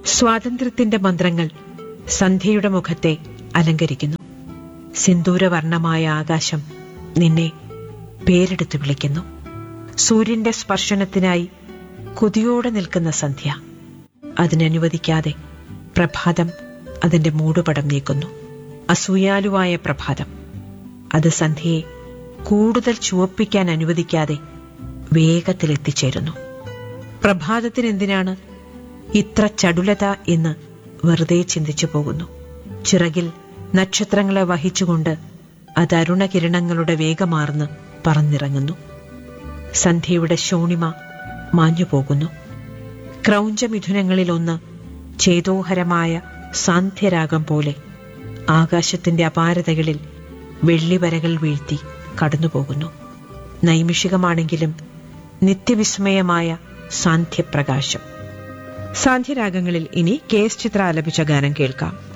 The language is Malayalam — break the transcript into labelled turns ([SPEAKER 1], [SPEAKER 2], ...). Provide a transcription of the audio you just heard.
[SPEAKER 1] സ്വാതന്ത്ര്യത്തിന്റെ മന്ത്രങ്ങൾ സന്ധ്യയുടെ മുഖത്തെ അലങ്കരിക്കുന്നു സിന്ദൂരവർണമായ ആകാശം നിന്നെ പേരെടുത്ത് വിളിക്കുന്നു സൂര്യന്റെ സ്പർശനത്തിനായി കൊതിയോടെ നിൽക്കുന്ന സന്ധ്യ അതിനനുവദിക്കാതെ പ്രഭാതം അതിന്റെ മൂടുപടം നീക്കുന്നു അസൂയാലുവായ പ്രഭാതം അത് സന്ധ്യയെ കൂടുതൽ ചുവപ്പിക്കാൻ അനുവദിക്കാതെ വേഗത്തിൽ എത്തിച്ചേരുന്നു പ്രഭാതത്തിനെന്തിനാണ് ഇത്ര ചടുലത എന്ന് വെറുതെ ചിന്തിച്ചു പോകുന്നു ചിറകിൽ നക്ഷത്രങ്ങളെ വഹിച്ചുകൊണ്ട് അത് അരുണകിരണങ്ങളുടെ വേഗമാർന്ന് പറന്നിറങ്ങുന്നു സന്ധ്യയുടെ ശോണിമ മാഞ്ഞു പോകുന്നു ക്രൗഞ്ചമിഥുനങ്ങളിലൊന്ന് ചേതോഹരമായ സാന്ധ്യരാഗം പോലെ ആകാശത്തിന്റെ അപാരതകളിൽ വെള്ളിവരകൾ വീഴ്ത്തി കടന്നുപോകുന്നു നൈമിഷികമാണെങ്കിലും നിത്യവിസ്മയമായ സാന്ധ്യപ്രകാശം സാന്ധ്യരാഗങ്ങളിൽ ഇനി കെ എസ് ചിത്ര ആലപിച്ച ഗാനം കേൾക്കാം